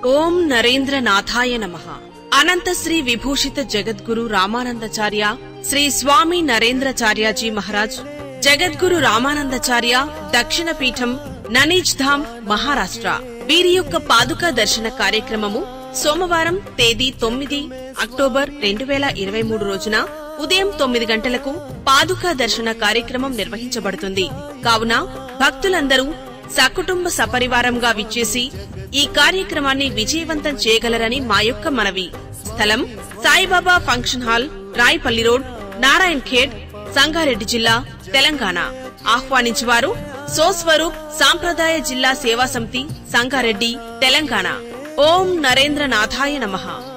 ఓం నరేంద్రనాథాయ నమ అనంత శ్రీ విభూషిత జగద్గురు రామానందచార్య శ్రీ స్వామి నరేంద్రచార్యాజీ మహారాజ్ జగద్గురు రామానందచార్య దక్షిణ పీఠం ననీజ్ ధామ్ మహారాష్ట్ర వీరి యొక్క పాదుకా దర్శన కార్యక్రమము సోమవారం తేదీ తొమ్మిది అక్టోబర్ రెండు వేల ఇరవై మూడు రోజున ఉదయం తొమ్మిది గంటలకు పాదుకా దర్శన కార్యక్రమం నిర్వహించబడుతుంది కావున భక్తులందరూ సకుటుంబ సపరివారంగా విచ్చేసి ఈ కార్యక్రమాన్ని విజయవంతం చేయగలరని మా యొక్క మనవి స్థలం Saibaba function hall Rayapalli road Narayan Khed Sangareddy జిల్లా తెలంగాణ ఆహ్వానించువారు సోస్వరూప్ సాంప్రదాయ జిల్లా సేవా సమితి సంగారెడ్డి తెలంగాణ ఓం నరేంద్రనాథాయ నమః